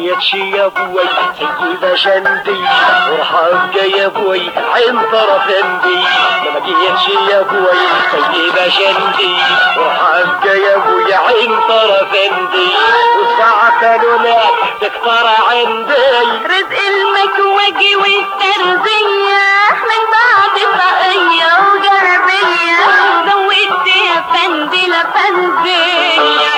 جيتش يا ابوي سيدة شندي وحق يا ابوي عين طرف اندي ما جيتش يا ابوي سيدة شندي وحق يا ابوي عين طرف اندي وساعة لولاك تكتر عندي رزق المكوجي والترزية من بعد طاقية وجربية زودت يا فندي لفندية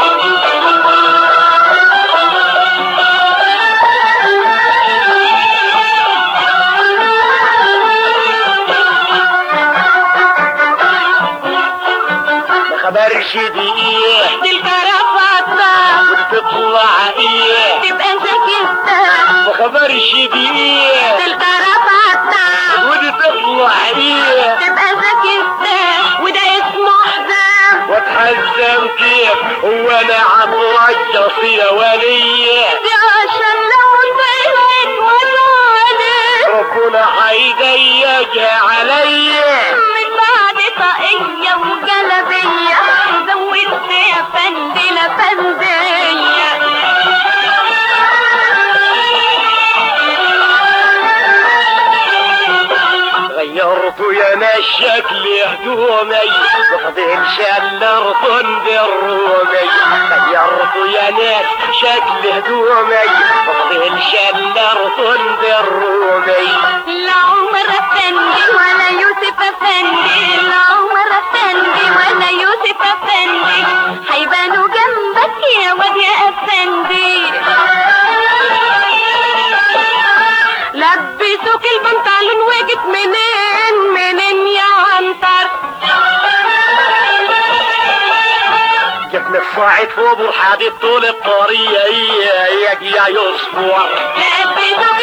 ما خبرش دي ايه دي الكرافطة وتطلع ايه تبقى زكيتة ما خبرش دي ايه دي الكرافطة ودي تطلع ايه تبقى زكيتة وده اسمه حزام واتحزم كيف هو انا عطرجص يا وليه دي عشان لو طلعت وطالت ربنا هيضيقها عليا من بعد طاقية وجلبية زودت يا فندي لفندية غيرت يا ناس شكل هدومي وفضل شلر طن الرومي غيرت يا ناس شكل هدومي وفضل شلر طن الرومي لا عمر افندي ولا يوسف افندي لا عمر افندي ولا يوسف افندي هيبانوا جنبك يا واد يا افندي لبسوك البنطلون وجيت منين منين يا عنتر جبنا الصاعد فوق الحديد طول الطريق يا يا يصفر لبسوك